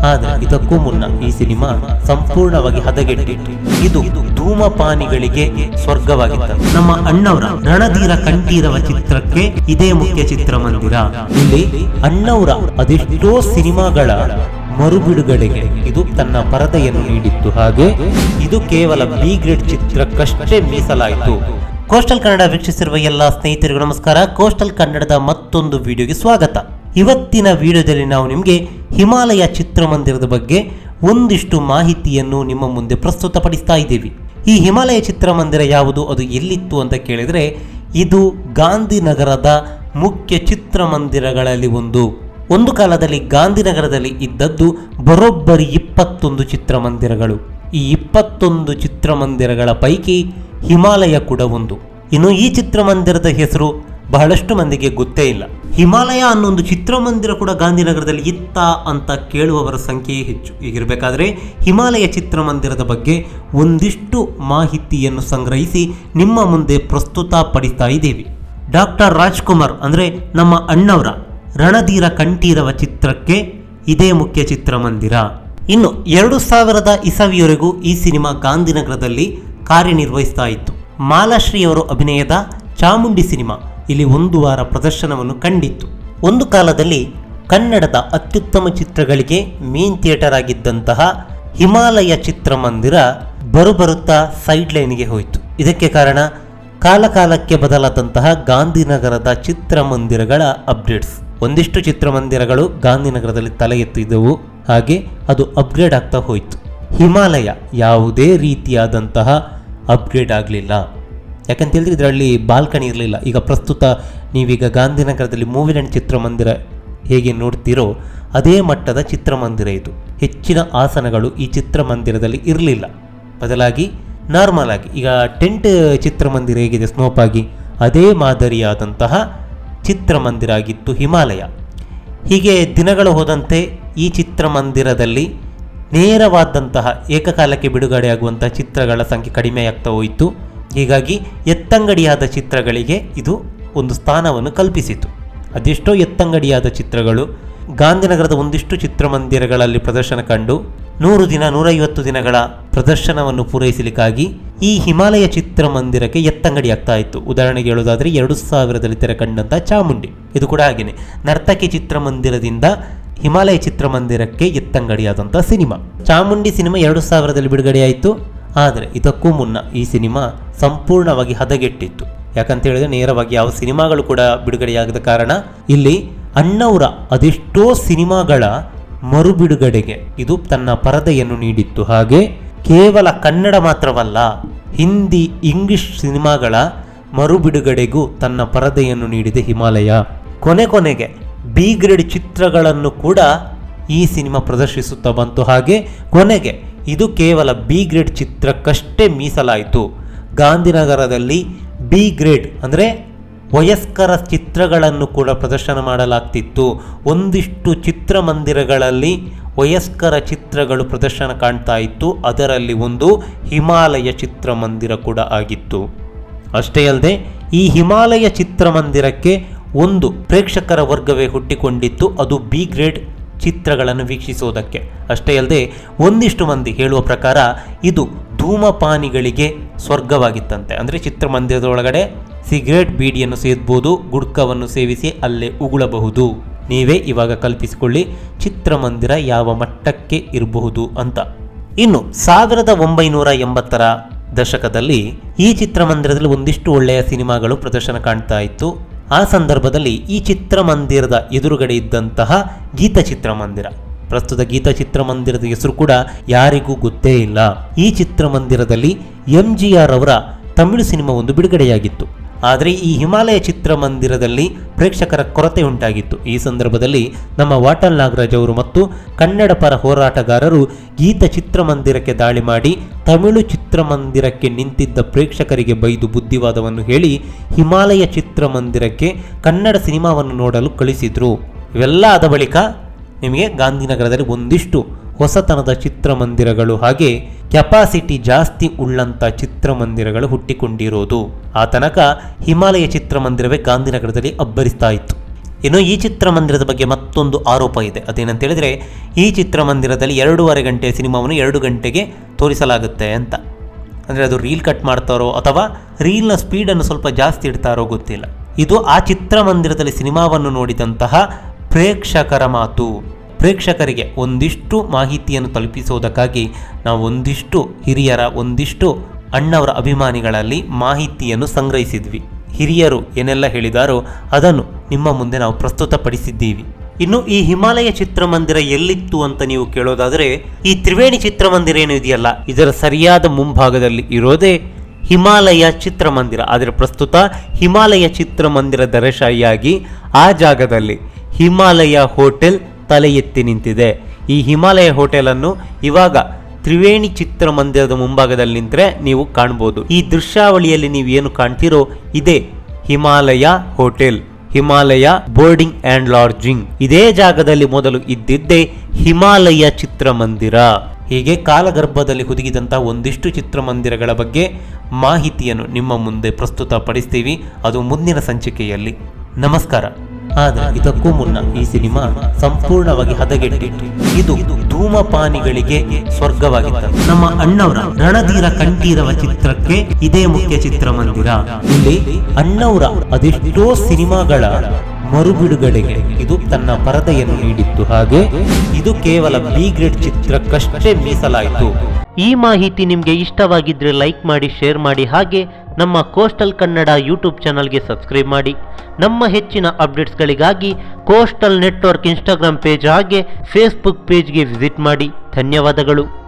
ಆದರೆ ಇದಕ್ಕೂ ಮುನ್ನ ಈ ಸಿನಿಮಾ ಸಂಪೂರ್ಣವಾಗಿ ಹದಗೆಟ್ಟಿತ್ತು ಇದು ಧೂಮಪಾನಿಗಳಿಗೆ ಸ್ವರ್ಗವಾಗಿತ್ತು ನಮ್ಮ ಅಣ್ಣವರ ರಣಧೀರ ಕಂಠೀರವ ಚಿತ್ರಕ್ಕೆ ಇದೇ ಮುಖ್ಯ ಚಿತ್ರಮಂದಿರ ಇಲ್ಲಿ ಅಣ್ಣವರ ಅದೆಷ್ಟೋ ಸಿನಿಮಾಗಳ ಮರುಬಿಡುಗಡೆಗೆ ಇದು ತನ್ನ ಪರದೆಯನ್ನು ನೀಡಿತ್ತು ಹಾಗೆ ಇದು ಕೇವಲ ಬಿ ಗ್ರೇಡ್ ಚಿತ್ರಕ್ಕಷ್ಟೇ ಮೀಸಲಾಯಿತು ಕೋಸ್ಟಲ್ ಕನ್ನಡ ವೀಕ್ಷಿಸಿರುವ ಎಲ್ಲ ಸ್ನೇಹಿತರಿಗೂ ನಮಸ್ಕಾರ ಕೋಸ್ಟಲ್ ಕನ್ನಡದ ಮತ್ತೊಂದು ವಿಡಿಯೋಗೆ ಸ್ವಾಗತ ಇವತ್ತಿನ ವಿಡಿಯೋದಲ್ಲಿ ನಾವು ನಿಮಗೆ ಹಿಮಾಲಯ ಚಿತ್ರಮಂದಿರದ ಬಗ್ಗೆ ಒಂದಿಷ್ಟು ಮಾಹಿತಿಯನ್ನು ನಿಮ್ಮ ಮುಂದೆ ಪ್ರಸ್ತುತಪಡಿಸ್ತಾ ಇದ್ದೀವಿ ಈ ಹಿಮಾಲಯ ಚಿತ್ರಮಂದಿರ ಯಾವುದು ಅದು ಎಲ್ಲಿತ್ತು ಅಂತ ಕೇಳಿದರೆ ಇದು ಗಾಂಧಿನಗರದ ಮುಖ್ಯ ಚಿತ್ರಮಂದಿರಗಳಲ್ಲಿ ಒಂದು ಒಂದು ಕಾಲದಲ್ಲಿ ಗಾಂಧಿನಗರದಲ್ಲಿ ಇದ್ದದ್ದು ಬರೋಬ್ಬರಿ ಇಪ್ಪತ್ತೊಂದು ಚಿತ್ರಮಂದಿರಗಳು ಈ ಇಪ್ಪತ್ತೊಂದು ಚಿತ್ರಮಂದಿರಗಳ ಪೈಕಿ ಹಿಮಾಲಯ ಕೂಡ ಒಂದು ಇನ್ನು ಈ ಚಿತ್ರಮಂದಿರದ ಹೆಸರು ಬಹಳಷ್ಟು ಮಂದಿಗೆ ಗೊತ್ತೇ ಇಲ್ಲ ಹಿಮಾಲಯ ಅನ್ನೊಂದು ಚಿತ್ರಮಂದಿರ ಕೂಡ ಗಾಂಧಿನಗರದಲ್ಲಿ ಇತ್ತ ಅಂತ ಕೇಳುವವರ ಸಂಖ್ಯೆಯೇ ಹೆಚ್ಚು ಹೀಗಿರಬೇಕಾದ್ರೆ ಹಿಮಾಲಯ ಚಿತ್ರಮಂದಿರದ ಬಗ್ಗೆ ಒಂದಿಷ್ಟು ಮಾಹಿತಿಯನ್ನು ಸಂಗ್ರಹಿಸಿ ನಿಮ್ಮ ಮುಂದೆ ಪ್ರಸ್ತುತಪಡಿಸ್ತಾ ಇದ್ದೇವೆ ಡಾಕ್ಟರ್ ರಾಜ್ಕುಮಾರ್ ಅಂದರೆ ನಮ್ಮ ಅಣ್ಣವರ ರಣಧೀರ ಕಂಠೀರವ ಚಿತ್ರಕ್ಕೆ ಇದೇ ಮುಖ್ಯ ಚಿತ್ರಮಂದಿರ ಇನ್ನು ಎರಡು ಸಾವಿರದ ಇಸವಿಯವರೆಗೂ ಈ ಸಿನಿಮಾ ಗಾಂಧಿನಗರದಲ್ಲಿ ಕಾರ್ಯನಿರ್ವಹಿಸ್ತಾ ಇತ್ತು ಮಾಲಾಶ್ರೀ ಅವರು ಅಭಿನಯದ ಚಾಮುಂಡಿ ಸಿನಿಮಾ ಇಲ್ಲಿ ಒಂದು ವಾರ ಪ್ರದರ್ಶನವನ್ನು ಕಂಡಿತ್ತು ಒಂದು ಕಾಲದಲ್ಲಿ ಕನ್ನಡದ ಅತ್ಯುತ್ತಮ ಚಿತ್ರಗಳಿಗೆ ಮೇನ್ ಥಿಯೇಟರ್ ಆಗಿದ್ದಂತಹ ಹಿಮಾಲಯ ಚಿತ್ರಮಂದಿರ ಬರುಬರುತ್ತಾ ಸೈಡ್ ಲೈನ್ಗೆ ಹೋಯಿತು ಇದಕ್ಕೆ ಕಾರಣ ಕಾಲಕಾಲಕ್ಕೆ ಬದಲಾದಂತಹ ಗಾಂಧಿನಗರದ ಚಿತ್ರಮಂದಿರಗಳ ಅಪ್ಡೇಟ್ಸ್ ಒಂದಿಷ್ಟು ಚಿತ್ರಮಂದಿರಗಳು ಗಾಂಧಿನಗರದಲ್ಲಿ ತಲೆ ಎತ್ತಿದ್ದವು ಹಾಗೆ ಅದು ಅಪ್ಗ್ರೇಡ್ ಆಗ್ತಾ ಹೋಯಿತು ಹಿಮಾಲಯ ಯಾವುದೇ ರೀತಿಯಾದಂತಹ ಅಪ್ಗ್ರೇಡ್ ಆಗಲಿಲ್ಲ ಯಾಕಂತ ಹೇಳಿದ್ರೆ ಇದರಲ್ಲಿ ಬಾಲ್ಕನಿ ಇರಲಿಲ್ಲ ಈಗ ಪ್ರಸ್ತುತ ನೀವೀಗ ಗಾಂಧಿನಗರದಲ್ಲಿ ಮೂವಿಲ್ಯಾಂಡ್ ಚಿತ್ರಮಂದಿರ ಹೇಗೆ ನೋಡ್ತೀರೋ ಅದೇ ಮಟ್ಟದ ಚಿತ್ರಮಂದಿರ ಇದು ಹೆಚ್ಚಿನ ಆಸನಗಳು ಈ ಚಿತ್ರಮಂದಿರದಲ್ಲಿ ಇರಲಿಲ್ಲ ಬದಲಾಗಿ ನಾರ್ಮಲ್ ಆಗಿ ಈಗ ಟೆಂಟ್ ಚಿತ್ರಮಂದಿರ ಹೇಗಿದೆ ಸ್ನೋಪ್ ಆಗಿ ಅದೇ ಮಾದರಿಯಾದಂತಹ ಚಿತ್ರಮಂದಿರ ಆಗಿತ್ತು ಹಿಮಾಲಯ ಹೀಗೆ ದಿನಗಳು ಹೋದಂತೆ ಈ ಚಿತ್ರಮಂದಿರದಲ್ಲಿ ನೇರವಾದಂತಹ ಏಕಕಾಲಕ್ಕೆ ಬಿಡುಗಡೆಯಾಗುವಂತಹ ಚಿತ್ರಗಳ ಸಂಖ್ಯೆ ಕಡಿಮೆಯಾಗ್ತಾ ಹೋಯಿತು ಹೀಗಾಗಿ ಎತ್ತಂಗಡಿಯಾದ ಚಿತ್ರಗಳಿಗೆ ಇದು ಒಂದು ಸ್ಥಾನವನ್ನು ಕಲ್ಪಿಸಿತು ಅದೆಷ್ಟೋ ಎತ್ತಂಗಡಿಯಾದ ಚಿತ್ರಗಳು ಗಾಂಧಿನಗರದ ಒಂದಿಷ್ಟು ಚಿತ್ರಮಂದಿರಗಳಲ್ಲಿ ಪ್ರದರ್ಶನ ಕಂಡು ನೂರು ದಿನ ನೂರೈವತ್ತು ದಿನಗಳ ಪ್ರದರ್ಶನವನ್ನು ಪೂರೈಸಲಿಕ್ಕಾಗಿ ಈ ಹಿಮಾಲಯ ಚಿತ್ರಮಂದಿರಕ್ಕೆ ಎತ್ತಂಗಡಿ ಆಗ್ತಾ ಇತ್ತು ಉದಾಹರಣೆಗೆ ಹೇಳೋದಾದ್ರೆ ಎರಡು ಸಾವಿರದಲ್ಲಿ ತೆರೆ ಕಂಡಂತಹ ಚಾಮುಂಡಿ ಇದು ಕೂಡ ಹಾಗೇನೆ ನರ್ತಕಿ ಚಿತ್ರಮಂದಿರದಿಂದ ಹಿಮಾಲಯ ಚಿತ್ರಮಂದಿರಕ್ಕೆ ಎತ್ತಂಗಡಿಯಾದಂಥ ಸಿನಿಮಾ ಚಾಮುಂಡಿ ಸಿನಿಮಾ ಎರಡು ಸಾವಿರದಲ್ಲಿ ಬಿಡುಗಡೆಯಾಯಿತು ಆದರೆ ಇದಕ್ಕೂ ಮುನ್ನ ಈ ಸಿನಿಮಾ ಸಂಪೂರ್ಣವಾಗಿ ಹದಗೆಟ್ಟಿತ್ತು ಯಾಕಂತ ಹೇಳಿದ್ರೆ ನೇರವಾಗಿ ಯಾವ ಸಿನಿಮಾಗಳು ಕೂಡ ಬಿಡುಗಡೆಯಾಗದ ಕಾರಣ ಇಲ್ಲಿ ಅಣ್ಣವರ ಅದೆಷ್ಟೋ ಸಿನಿಮಾಗಳ ಮರುಬಿಡುಗಡೆಗೆ ಇದು ತನ್ನ ಪರದೆಯನ್ನು ನೀಡಿತ್ತು ಹಾಗೆ ಕೇವಲ ಕನ್ನಡ ಮಾತ್ರವಲ್ಲ ಹಿಂದಿ ಇಂಗ್ಲಿಷ್ ಸಿನಿಮಾಗಳ ಮರುಬಿಡುಗಡೆಗೂ ತನ್ನ ಪರದೆಯನ್ನು ನೀಡಿದೆ ಹಿಮಾಲಯ ಕೊನೆ ಕೊನೆಗೆ ಬಿ ಗ್ರೇಡ್ ಚಿತ್ರಗಳನ್ನು ಕೂಡ ಈ ಸಿನಿಮಾ ಪ್ರದರ್ಶಿಸುತ್ತಾ ಬಂತು ಹಾಗೆ ಕೊನೆಗೆ ಇದು ಕೇವಲ ಬಿ ಗ್ರೇಡ್ ಚಿತ್ರಕ್ಕಷ್ಟೇ ಮೀಸಲಾಯಿತು ಗಾಂಧಿನಗರದಲ್ಲಿ ಬಿ ಗ್ರೇಡ್ ಅಂದರೆ ವಯಸ್ಕರ ಚಿತ್ರಗಳನ್ನು ಕೂಡ ಪ್ರದರ್ಶನ ಮಾಡಲಾಗ್ತಿತ್ತು ಒಂದಿಷ್ಟು ಚಿತ್ರಮಂದಿರಗಳಲ್ಲಿ ವಯಸ್ಕರ ಚಿತ್ರಗಳು ಪ್ರದರ್ಶನ ಕಾಣ್ತಾ ಇತ್ತು ಅದರಲ್ಲಿ ಒಂದು ಹಿಮಾಲಯ ಚಿತ್ರಮಂದಿರ ಕೂಡ ಆಗಿತ್ತು ಅಷ್ಟೇ ಅಲ್ಲದೆ ಈ ಹಿಮಾಲಯ ಚಿತ್ರಮಂದಿರಕ್ಕೆ ಒಂದು ಪ್ರೇಕ್ಷಕರ ವರ್ಗವೇ ಹುಟ್ಟಿಕೊಂಡಿತ್ತು ಅದು ಬಿ ಗ್ರೇಡ್ ಚಿತ್ರಗಳನ್ನು ವೀಕ್ಷಿಸುವುದಕ್ಕೆ ಅಷ್ಟೇ ಅಲ್ಲದೆ ಒಂದಿಷ್ಟು ಮಂದಿ ಹೇಳುವ ಪ್ರಕಾರ ಇದು ಧೂಮಪಾನಿಗಳಿಗೆ ಸ್ವರ್ಗವಾಗಿತ್ತಂತೆ ಅಂದರೆ ಚಿತ್ರಮಂದಿರದ ಒಳಗಡೆ ಸಿಗರೇಟ್ ಬೀಡಿಯನ್ನು ಸೇದ್ಬೋದು ಗುಡ್ಕವನ್ನು ಸೇವಿಸಿ ಅಲ್ಲೇ ಉಗುಳಬಹುದು ನೀವೇ ಇವಾಗ ಕಲ್ಪಿಸಿಕೊಳ್ಳಿ ಚಿತ್ರಮಂದಿರ ಯಾವ ಮಟ್ಟಕ್ಕೆ ಇರಬಹುದು ಅಂತ ಇನ್ನು ಸಾವಿರದ ಒಂಬೈನೂರ ಎಂಬತ್ತರ ದಶಕದಲ್ಲಿ ಈ ಚಿತ್ರಮಂದಿರದಲ್ಲಿ ಒಂದಿಷ್ಟು ಒಳ್ಳೆಯ ಸಿನಿಮಾಗಳು ಪ್ರದರ್ಶನ ಕಾಣ್ತಾ ಇತ್ತು ಆ ಸಂದರ್ಭದಲ್ಲಿ ಈ ಚಿತ್ರಮಂದಿರದ ಎದುರುಗಡೆ ಇದ್ದಂತಹ ಗೀತ ಚಿತ್ರಮಂದಿರ ಪ್ರಸ್ತುತ ಗೀತ ಚಿತ್ರಮಂದಿರದ ಹೆಸರು ಕೂಡ ಯಾರಿಗೂ ಗೊತ್ತೇ ಇಲ್ಲ ಈ ಚಿತ್ರಮಂದಿರದಲ್ಲಿ ಎಂ ಜಿ ಆರ್ ಅವರ ತಮಿಳು ಸಿನಿಮಾ ಒಂದು ಬಿಡುಗಡೆಯಾಗಿತ್ತು ಆದರೆ ಈ ಹಿಮಾಲಯ ಚಿತ್ರಮಂದಿರದಲ್ಲಿ ಪ್ರೇಕ್ಷಕರ ಕೊರತೆ ಉಂಟಾಗಿತ್ತು ಈ ಸಂದರ್ಭದಲ್ಲಿ ನಮ್ಮ ವಾಟಲ್ ನಾಗರಾಜ್ ಅವರು ಮತ್ತು ಕನ್ನಡ ಪರ ಹೋರಾಟಗಾರರು ಗೀತ ಚಿತ್ರಮಂದಿರಕ್ಕೆ ದಾಳಿ ಮಾಡಿ ತಮಿಳು ಚಿತ್ರಮಂದಿರಕ್ಕೆ ನಿಂತಿದ್ದ ಪ್ರೇಕ್ಷಕರಿಗೆ ಬೈದು ಬುದ್ಧಿವಾದವನ್ನು ಹೇಳಿ ಹಿಮಾಲಯ ಚಿತ್ರಮಂದಿರಕ್ಕೆ ಕನ್ನಡ ಸಿನಿಮಾವನ್ನು ನೋಡಲು ಕಳಿಸಿದ್ರು ಇವೆಲ್ಲ ಆದ ಬಳಿಕ ನಿಮಗೆ ಗಾಂಧಿನಗರದಲ್ಲಿ ಒಂದಿಷ್ಟು ಹೊಸತನದ ಚಿತ್ರಮಂದಿರಗಳು ಹಾಗೆ ಕೆಪಾಸಿಟಿ ಜಾಸ್ತಿ ಉಳ್ಳಂಥ ಚಿತ್ರಮಂದಿರಗಳು ಹುಟ್ಟಿಕೊಂಡಿರೋದು ಆ ತನಕ ಹಿಮಾಲಯ ಚಿತ್ರಮಂದಿರವೇ ಗಾಂಧಿನಗರದಲ್ಲಿ ಅಬ್ಬರಿಸ್ತಾ ಇತ್ತು ಇನ್ನು ಈ ಚಿತ್ರಮಂದಿರದ ಬಗ್ಗೆ ಮತ್ತೊಂದು ಆರೋಪ ಇದೆ ಅದೇನಂತ ಹೇಳಿದ್ರೆ ಈ ಚಿತ್ರಮಂದಿರದಲ್ಲಿ ಎರಡೂವರೆ ಗಂಟೆಯ ಸಿನಿಮಾವನ್ನು ಎರಡು ಗಂಟೆಗೆ ತೋರಿಸಲಾಗುತ್ತೆ ಅಂತ ಅಂದರೆ ಅದು ರೀಲ್ ಕಟ್ ಮಾಡ್ತಾರೋ ಅಥವಾ ರೀಲ್ನ ಸ್ಪೀಡನ್ನು ಸ್ವಲ್ಪ ಜಾಸ್ತಿ ಇಡ್ತಾರೋ ಗೊತ್ತಿಲ್ಲ ಇದು ಆ ಚಿತ್ರಮಂದಿರದಲ್ಲಿ ಸಿನಿಮಾವನ್ನು ನೋಡಿದಂತಹ ಪ್ರೇಕ್ಷಕರ ಮಾತು ಪ್ರೇಕ್ಷಕರಿಗೆ ಒಂದಿಷ್ಟು ಮಾಹಿತಿಯನ್ನು ತಲುಪಿಸುವುದಕ್ಕಾಗಿ ನಾವು ಒಂದಿಷ್ಟು ಹಿರಿಯರ ಒಂದಿಷ್ಟು ಅಣ್ಣವರ ಅಭಿಮಾನಿಗಳಲ್ಲಿ ಮಾಹಿತಿಯನ್ನು ಸಂಗ್ರಹಿಸಿದ್ವಿ ಹಿರಿಯರು ಏನೆಲ್ಲ ಹೇಳಿದಾರೋ ಅದನ್ನು ನಿಮ್ಮ ಮುಂದೆ ನಾವು ಪ್ರಸ್ತುತಪಡಿಸಿದ್ದೀವಿ ಇನ್ನು ಈ ಹಿಮಾಲಯ ಚಿತ್ರಮಂದಿರ ಎಲ್ಲಿತ್ತು ಅಂತ ನೀವು ಕೇಳೋದಾದರೆ ಈ ತ್ರಿವೇಣಿ ಚಿತ್ರಮಂದಿರ ಏನು ಇದೆಯಲ್ಲ ಇದರ ಸರಿಯಾದ ಮುಂಭಾಗದಲ್ಲಿ ಇರೋದೇ ಹಿಮಾಲಯ ಚಿತ್ರಮಂದಿರ ಆದರೆ ಪ್ರಸ್ತುತ ಹಿಮಾಲಯ ಚಿತ್ರಮಂದಿರ ದರಶಾಹಿಯಾಗಿ ಆ ಜಾಗದಲ್ಲಿ ಹಿಮಾಲಯ ಹೋಟೆಲ್ ತಲೆ ಎತ್ತಿ ನಿಂತಿದೆ ಈ ಹಿಮಾಲಯ ಹೋಟೆಲನ್ನು ಇವಾಗ ತ್ರಿವೇಣಿ ಚಿತ್ರಮಂದಿರದ ಮುಂಭಾಗದಲ್ಲಿ ನಿಂತರೆ ನೀವು ಕಾಣ್ಬೋದು ಈ ದೃಶ್ಯಾವಳಿಯಲ್ಲಿ ನೀವು ಏನು ಕಾಣ್ತಿರೋ ಇದೇ Himalaya hotel Himalaya boarding and lodging ಇದೇ ಜಾಗದಲ್ಲಿ ಮೊದಲು ಇದ್ದಿದ್ದೇ ಹಿಮಾಲಯ ಚಿತ್ರಮಂದಿರ ಹೀಗೆ ಕಾಲಗರ್ಭದಲ್ಲಿ ಹುದುಗಿದಂತಹ ಒಂದಿಷ್ಟು ಚಿತ್ರಮಂದಿರಗಳ ಬಗ್ಗೆ ಮಾಹಿತಿಯನ್ನು ನಿಮ್ಮ ಮುಂದೆ ಪ್ರಸ್ತುತಪಡಿಸ್ತೀವಿ ಅದು ಮುಂದಿನ ಸಂಚಿಕೆಯಲ್ಲಿ ನಮಸ್ಕಾರ ಆದರೆ ಇದಕ್ಕೂ ಮುನ್ನ ಈ ಸಿನಿಮಾ ಸಂಪೂರ್ಣವಾಗಿ ಹದಗೆಟ್ಟಿತ್ತು ಇದು ಧೂಮಪಾನಿಗಳಿಗೆ ಸ್ವರ್ಗವಾಗಿತ್ತು ನಮ್ಮ ಅಣ್ಣವರ ರಣಧೀರ ಕಂಠೀರವ ಚಿತ್ರಕ್ಕೆ ಇದೇ ಮುಖ್ಯ ಚಿತ್ರಮಂದಿರ ಇಲ್ಲಿ ಅಣ್ಣವರ ಅದೆಷ್ಟೋ ಸಿನಿಮಾಗಳ ಮರುಬಿಡುಗಡೆಗೆ ಇದು ತನ್ನ ಪರದೆಯನ್ನು ನೀಡಿತ್ತು ಹಾಗೆ ಇದು ಕೇವಲ ಬಿ ಗ್ರೇಡ್ ಚಿತ್ರಕ್ಕಷ್ಟೇ ಮೀಸಲಾಯಿತು ಈ ಮಾಹಿತಿ ನಿಮಗೆ ಇಷ್ಟವಾಗಿದ್ರೆ ಲೈಕ್ ಮಾಡಿ ಶೇರ್ ಮಾಡಿ ಹಾಗೆ ನಮ್ಮ ಕೋಸ್ಟಲ್ ಕನ್ನಡ ಯೂಟ್ಯೂಬ್ ಚಾನಲ್ಗೆ ಸಬ್ಸ್ಕ್ರೈಬ್ ಮಾಡಿ ನಮ್ಮ ಹೆಚ್ಚಿನ ಅಪ್ಡೇಟ್ಸ್ಗಳಿಗಾಗಿ ಕೋಸ್ಟಲ್ ನೆಟ್ವರ್ಕ್ ಇನ್ಸ್ಟಾಗ್ರಾಮ್ ಪೇಜ್ ಹಾಗೆ ಫೇಸ್ಬುಕ್ ಪೇಜ್ಗೆ ವಿಸಿಟ್ ಮಾಡಿ ಧನ್ಯವಾದಗಳು